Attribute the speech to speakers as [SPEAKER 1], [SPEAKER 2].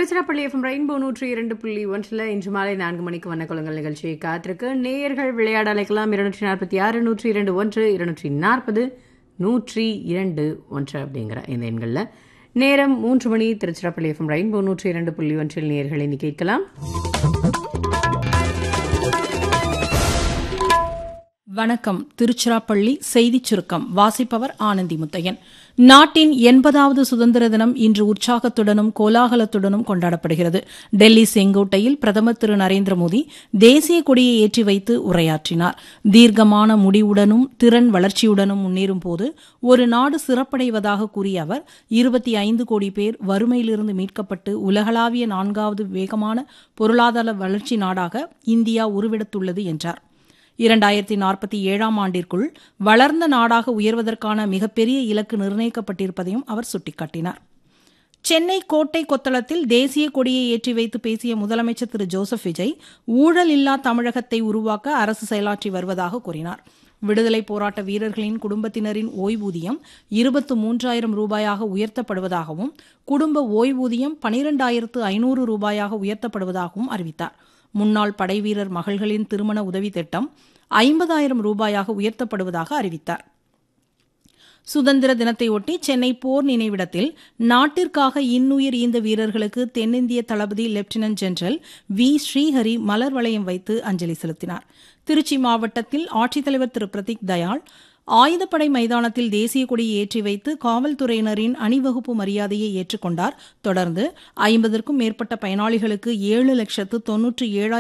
[SPEAKER 1] Tiruchirappalli FM rainbow நூற்றி இரண்டு புள்ளி ஒன்றில் இன்று மாலை நான்கு மணிக்கு வண்ணக்குளங்கள் நிகழ்ச்சியை காத்திருக்கு நேயர்கள் விளையாட அழைக்கலாம் இருநூற்றி நாற்பத்தி ஆறு நூற்றி இரண்டு ஒன்று இருநூற்றி நாற்பது நூற்றி இரண்டு ஒன்று அப்படிங்கிற இந்த எண்களில் நேரம் மூன்று மணி திருச்சிராப்பள்ளி எஃப்எம் ரெயின்போ நூற்றி இரண்டு புள்ளி ஒன்றில் நேயர்கள் இனி கேட்கலாம்
[SPEAKER 2] வணக்கம் திருச்சிராப்பள்ளி செய்திச் சுருக்கம் வாசிப்பவர் ஆனந்தி முத்தையன் நாட்டின் எண்பதாவது சுதந்திர தினம் இன்று உற்சாகத்துடனும் கோலாகலத்துடனும் கொண்டாடப்படுகிறது டெல்லி செங்கோட்டையில் பிரதமர் திரு நரேந்திர மோடி தேசிய கொடியை ஏற்றி வைத்து உரையாற்றினார் தீர்க்கமான முடிவுடனும் திறன் வளர்ச்சியுடனும் முன்னேறும் போது ஒரு நாடு சிறப்படைவதாக கூறிய அவர் இருபத்தி ஐந்து கோடி பேர் வறுமையிலிருந்து மீட்கப்பட்டு உலகளாவிய நான்காவது வேகமான பொருளாதார வளர்ச்சி நாடாக இந்தியா உருவெடுத்துள்ளது என்றார் இரண்டாயிரத்தி நாற்பத்தி ஏழாம் ஆண்டிற்குள் வளர்ந்த நாடாக உயர்வதற்கான மிகப்பெரிய இலக்கு நிர்ணயிக்கப்பட்டிருப்பதையும் அவர் சுட்டிக்காட்டினார் சென்னை கோட்டை கொத்தளத்தில் தேசிய கொடியை ஏற்றி வைத்து பேசிய முதலமைச்சர் திரு ஜோசப் விஜய் ஊழல் இல்லா தமிழகத்தை உருவாக்க அரசு செயலாற்றி வருவதாக கூறினார் விடுதலை போராட்ட வீரர்களின் குடும்பத்தினரின் ஓய்வூதியம் இருபத்து மூன்றாயிரம் ரூபாயாக உயர்த்தப்படுவதாகவும் குடும்ப ஓய்வூதியம் பனிரெண்டாயிரத்து ஐநூறு ரூபாயாக உயர்த்தப்படுவதாகவும் அறிவித்தார் முன்னாள் படைவீரர் மகள்களின் திருமண உதவி திட்டம் ஐம்பதாயிரம் ரூபாயாக உயர்த்தப்படுவதாக அறிவித்தார் சுதந்திர தினத்தையொட்டி சென்னை போர் நினைவிடத்தில் நாட்டிற்காக இன்னுயிர் ஈந்த வீரர்களுக்கு தென்னிந்திய தளபதி லெப்டினன்ட் ஜெனரல் வி ஸ்ரீஹரி மலர் வளையம் வைத்து அஞ்சலி செலுத்தினார் திருச்சி மாவட்டத்தில் ஆட்சித்தலைவர் திரு பிரதீக் தயாள் ஆயுதப்படை மைதானத்தில் தேசிய கொடியை ஏற்றி வைத்து காவல்துறையினரின் அணிவகுப்பு மரியாதையை ஏற்றுக்கொண்டார் தொடர்ந்து ஐம்பதற்கும் மேற்பட்ட பயனாளிகளுக்கு ஏழு லட்சத்து தொன்னூற்றி ஏழாயிரம்